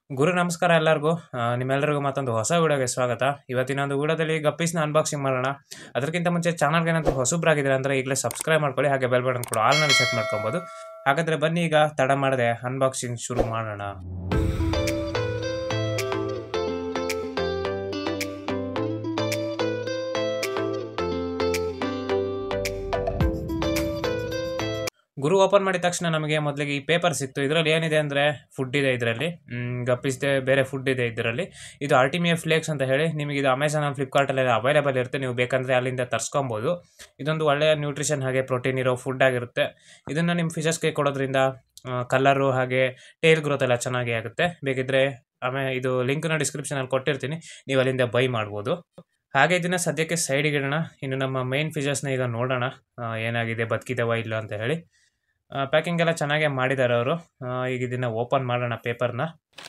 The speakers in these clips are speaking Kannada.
ಗುರು ನಮಸ್ಕಾರ ಎಲ್ಲರಿಗೂ ಆ, ನಿಮ್ಮೆಲ್ಲರಿಗೂ ಮತ್ತೊಂದು ಹೊಸ ವಿಡಿಯೋಗೆ ಸ್ವಾಗತ ಇವತ್ತಿನ ಒಂದು ವಿಡಿಯೋದಲ್ಲಿ ಗಪ್ಪೀಸ್ನ ಅನ್ಬಾಕ್ಸಿಂಗ್ ಮಾಡೋಣ ಅದಕ್ಕಿಂತ ಮುಂಚೆ ಚಾನಲ್ಗೆ ಏನಾದರೂ ಹೊಸಬ್ರಾಗಿದ್ರೆ ಅಂದರೆ ಈಗಲೇ ಸಬ್ಸ್ಕ್ರೈಬ್ ಮಾಡ್ಕೊಳ್ಳಿ ಹಾಗೆ ಬೆಲ್ ಬಟನ್ ಕೂಡ ಆಲ್ನಲ್ಲಿ ಸೆಟ್ ಮಾಡ್ಕೊಬೋದು ಹಾಗಾದರೆ ಬನ್ನಿ ಈಗ ತಡ ಮಾಡದೆ ಅನ್ಬಾಕ್ಸಿಂಗ್ ಶುರು ಮಾಡೋಣ ಗುರು ಓಪನ್ ಮಾಡಿದ ತಕ್ಷಣ ನಮಗೆ ಮೊದಲಿಗೆ ಈ ಪೇಪರ್ ಸಿಕ್ತು ಇದರಲ್ಲಿ ಏನಿದೆ ಅಂದರೆ ಫುಡ್ ಇದೆ ಇದರಲ್ಲಿ ಗಪ್ಪಿಸ್ದೆ ಬೇರೆ ಫುಡ್ ಇದೆ ಇದರಲ್ಲಿ ಇದು ಆರ್ಟಿಮಿಯಾ ಫ್ಲೇಕ್ಸ್ ಅಂತ ಹೇಳಿ ನಿಮಗೆ ಇದು ಅಮೆಝಾನ್ ಫ್ಲಿಪ್ಕಾರ್ಟಲ್ಲಿ ಅವೈಲೇಬಲ್ ಇರುತ್ತೆ ನೀವು ಬೇಕಂದರೆ ಅಲ್ಲಿಂದ ತರಿಸ್ಕೊಬೋದು ಇದೊಂದು ಒಳ್ಳೆಯ ನ್ಯೂಟ್ರಿಷನ್ ಹಾಗೆ ಪ್ರೋಟೀನ್ ಇರೋ ಫುಡ್ ಆಗಿರುತ್ತೆ ಇದನ್ನು ನಿಮ್ಮ ಫಿಶಸ್ಗೆ ಕೊಡೋದ್ರಿಂದ ಕಲರು ಹಾಗೆ ಟೇಲ್ ಗ್ರೋತ್ ಎಲ್ಲ ಚೆನ್ನಾಗಿ ಆಗುತ್ತೆ ಬೇಕಿದ್ರೆ ಆಮೇಲೆ ಇದು ಲಿಂಕ್ನ ಡಿಸ್ಕ್ರಿಪ್ಷನಲ್ಲಿ ಕೊಟ್ಟಿರ್ತೀನಿ ನೀವು ಅಲ್ಲಿಂದ ಬೈ ಮಾಡ್ಬೋದು ಹಾಗೆ ಇದನ್ನು ಸದ್ಯಕ್ಕೆ ಸೈಡಿಗೆ ಇಡೋಣ ಇನ್ನು ನಮ್ಮ ಮೈನ್ ಫಿಶಸ್ನ ಈಗ ನೋಡೋಣ ಆ, ಏನಾಗಿದೆ ಬದುಕಿದಾವ ಇಲ್ಲ ಅಂತ ಹೇಳಿ ಪ್ಯಾಕಿಂಗ್ ಎಲ್ಲ ಚೆನ್ನಾಗೇ ಮಾಡಿದ್ದಾರೆ ಅವರು ಈಗ ಇದನ್ನು ಓಪನ್ ಮಾಡೋಣ ಪೇಪರ್ನ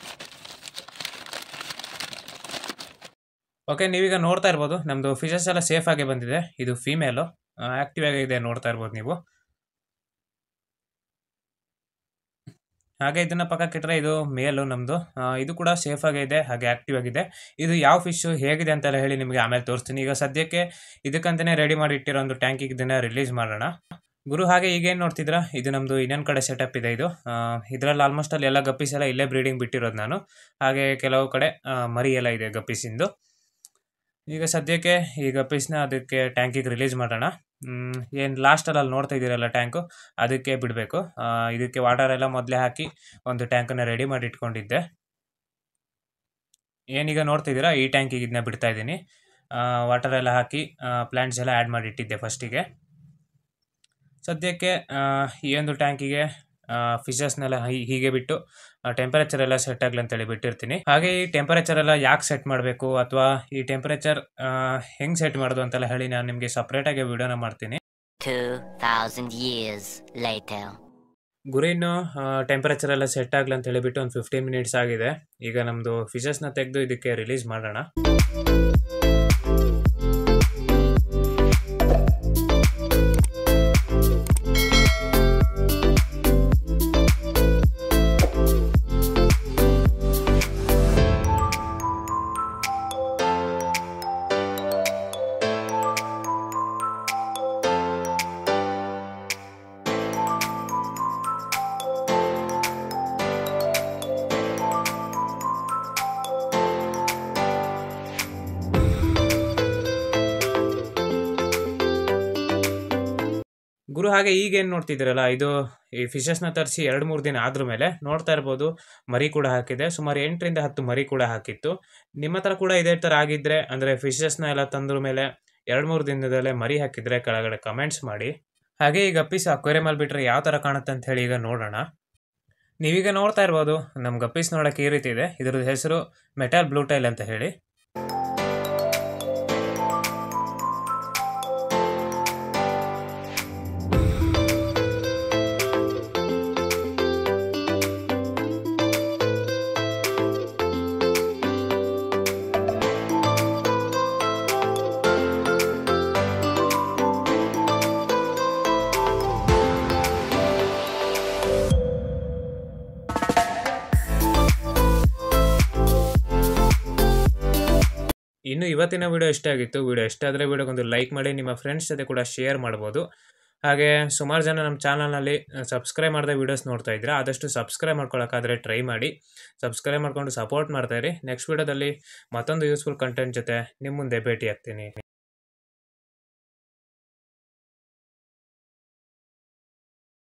ಓಕೆ ನೀವೀಗ ನೋಡ್ತಾ ಇರ್ಬೋದು ನಮ್ಮದು ಫಿಶಸ್ ಎಲ್ಲ ಸೇಫ್ ಆಗಿ ಬಂದಿದೆ ಇದು ಫೀಮೇಲು ಆ್ಯಕ್ಟಿವ್ ಆಗಿದೆ ನೋಡ್ತಾ ಇರ್ಬೋದು ನೀವು ಹಾಗೆ ಇದನ್ನ ಪಕ್ಕಕ್ಕೆ ಇಟ್ಟರೆ ಇದು ಮೇಲು ನಮ್ಮದು ಇದು ಕೂಡ ಸೇಫ್ ಆಗಿ ಇದೆ ಹಾಗೆ ಆ್ಯಕ್ಟಿವ್ ಆಗಿದೆ ಇದು ಯಾವ ಫಿಶು ಹೇಗಿದೆ ಅಂತೆಲ್ಲ ಹೇಳಿ ನಿಮಗೆ ಆಮೇಲೆ ತೋರಿಸ್ತೀನಿ ಈಗ ಸದ್ಯಕ್ಕೆ ಇದಕ್ಕಂತಲೇ ರೆಡಿ ಮಾಡಿ ಇಟ್ಟಿರೋ ಒಂದು ಟ್ಯಾಂಕಿಗೆ ಇದನ್ನ ರಿಲೀಸ್ ಮಾಡೋಣ ಗುರು ಹಾಗೆ ಈಗೇನು ನೋಡ್ತಿದ್ರ ಇದು ನಮ್ಮದು ಇನ್ನೊಂದು ಕಡೆ ಸೆಟಪ್ ಇದೆ ಇದು ಇದರಲ್ಲಿ ಆಲ್ಮೋಸ್ಟ್ ಅಲ್ಲಿ ಎಲ್ಲ ಗಪ್ಪೀಸ್ ಎಲ್ಲ ಇಲ್ಲೇ ಬ್ರೀಡಿಂಗ್ ಬಿಟ್ಟಿರೋದು ನಾನು ಹಾಗೆ ಕೆಲವು ಕಡೆ ಆ, ಮರಿ ಎಲ್ಲ ಇದೆ ಗಪ್ಪೀಸಿಂದು ಈಗ ಸದ್ಯಕ್ಕೆ ಈ ಗಪ್ಪೀಸ್ನ ಅದಕ್ಕೆ ಟ್ಯಾಂಕಿಗೆ ರಿಲೀಸ್ ಮಾಡೋಣ ಏನು ಲಾಸ್ಟಲ್ಲಿ ಅಲ್ಲಿ ನೋಡ್ತಾ ಇದ್ದೀರಲ್ಲ ಟ್ಯಾಂಕು ಅದಕ್ಕೆ ಬಿಡಬೇಕು ಇದಕ್ಕೆ ವಾಟರ್ ಎಲ್ಲ ಮೊದಲೇ ಹಾಕಿ ಒಂದು ಟ್ಯಾಂಕನ್ನು ರೆಡಿ ಮಾಡಿ ಇಟ್ಕೊಂಡಿದ್ದೆ ಏನೀಗ ನೋಡ್ತಿದ್ದೀರಾ ಈ ಟ್ಯಾಂಕಿಗೆ ಇದನ್ನ ಬಿಡ್ತಾ ಇದ್ದೀನಿ ವಾಟರ್ ಎಲ್ಲ ಹಾಕಿ ಪ್ಲ್ಯಾಂಟ್ಸ್ ಎಲ್ಲ ಆ್ಯಡ್ ಮಾಡಿ ಇಟ್ಟಿದ್ದೆ ಫಸ್ಟಿಗೆ ಸದ್ಯಕ್ಕೆ ಆ, ಈ ಒಂದು ಟ್ಯಾಂಕಿಗೆ ಫಿಶಸ್ನೆಲ್ಲ ಹೀಗೆ ಬಿಟ್ಟು ಟೆಂಪರೇಚರ್ ಎಲ್ಲ ಸೆಟ್ ಆಗಲಿ ಅಂತೇಳಿ ಬಿಟ್ಟಿರ್ತೀನಿ ಹಾಗೆ ಈ ಟೆಂಪರೇಚರ್ ಎಲ್ಲ ಯಾಕೆ ಸೆಟ್ ಮಾಡಬೇಕು ಅಥವಾ ಈ ಟೆಂಪರೇಚರ್ ಹೆಂಗೆ ಸೆಟ್ ಮಾಡೋದು ಅಂತೆಲ್ಲ ಹೇಳಿ ನಾನು ನಿಮಗೆ ಸಪ್ರೇಟಾಗಿ ವಿಡಿಯೋನ ಮಾಡ್ತೀನಿ 2000 years later. ಗುರಿನು ಟೆಂಪರೇಚರ್ ಎಲ್ಲ ಸೆಟ್ ಆಗಲಿ ಅಂತ ಹೇಳಿಬಿಟ್ಟು ಒಂದು ಫಿಫ್ಟೀನ್ ಮಿನಿಟ್ಸ್ ಆಗಿದೆ ಈಗ ನಮ್ಮದು ಫಿಶಸ್ನ ತೆಗೆದು ಇದಕ್ಕೆ ರಿಲೀಸ್ ಮಾಡೋಣ ಗುರು ಹಾಗೆ ಈಗೇನು ನೋಡ್ತಿದ್ದೀರಲ್ಲ ಇದು ಈ ಫಿಶಸ್ನ ತರಿಸಿ ಎರಡು ಮೂರು ದಿನ ಆದ್ರ ಮೇಲೆ ನೋಡ್ತಾ ಇರ್ಬೋದು ಮರಿ ಕೂಡ ಹಾಕಿದೆ ಸುಮಾರು ಎಂಟರಿಂದ ಹತ್ತು ಮರಿ ಕೂಡ ಹಾಕಿತ್ತು ನಿಮ್ಮ ಹತ್ರ ಕೂಡ ಇದೇ ಥರ ಆಗಿದ್ರೆ ಅಂದರೆ ಫಿಶಸ್ನ ಎಲ್ಲ ತಂದ್ರ ಮೇಲೆ ಎರಡು ಮೂರು ದಿನದಲ್ಲೇ ಮರಿ ಹಾಕಿದ್ರೆ ಕೆಳಗಡೆ ಕಮೆಂಟ್ಸ್ ಮಾಡಿ ಹಾಗೆ ಈಗ ಗಪ್ಪೀಸ್ ಅಕ್ವೇರಿಯಮಲ್ಲಿ ಬಿಟ್ಟರೆ ಯಾವ ಥರ ಕಾಣುತ್ತೆ ಅಂತ ಹೇಳಿ ಈಗ ನೋಡೋಣ ನೀವೀಗ ನೋಡ್ತಾ ಇರ್ಬೋದು ನಮ್ಮ ಗಪ್ಪೀಸ್ ನೋಡೋಕ್ಕೆ ಈ ರೀತಿ ಇದೆ ಇದ್ರದ್ದು ಹೆಸರು ಮೆಟಲ್ ಬ್ಲೂ ಟೈಲ್ ಅಂತ ಹೇಳಿ ಇನ್ನು ಇವತ್ತಿನ ವಿಡಿಯೋ ಇಷ್ಟ ಆಗಿತ್ತು ವಿಡಿಯೋ ಇಷ್ಟ ಆದರೆ ವಿಡಿಯೋಗೊಂದು ಲೈಕ್ ಮಾಡಿ ನಿಮ್ಮ ಫ್ರೆಂಡ್ಸ್ ಜೊತೆ ಕೂಡ ಶೇರ್ ಮಾಡ್ಬೋದು ಹಾಗೆ ಸುಮಾರು ಜನ ನಮ್ಮ ಚಾನಲ್ನಲ್ಲಿ ಸಬ್ಸ್ಕ್ರೈಬ್ ಮಾಡದೆ ವೀಡಿಯೋಸ್ ನೋಡ್ತಾ ಇದ್ದೀರಾ ಆದಷ್ಟು ಸಬ್ಸ್ಕ್ರೈಬ್ ಮಾಡ್ಕೊಳ್ಳೋಕ್ಕಾದ್ರೆ ಟ್ರೈ ಮಾಡಿ ಸಬ್ಸ್ಕ್ರೈಬ್ ಮಾಡ್ಕೊಂಡು ಸಪೋರ್ಟ್ ಮಾಡ್ತಾಯಿರಿ ನೆಕ್ಸ್ಟ್ ವಿಡಿಯೋದಲ್ಲಿ ಮತ್ತೊಂದು ಯೂಸ್ಫುಲ್ ಕಂಟೆಂಟ್ ಜೊತೆ ನಿಮ್ಮ ಮುಂದೆ ಭೇಟಿ ಆಗ್ತೀನಿ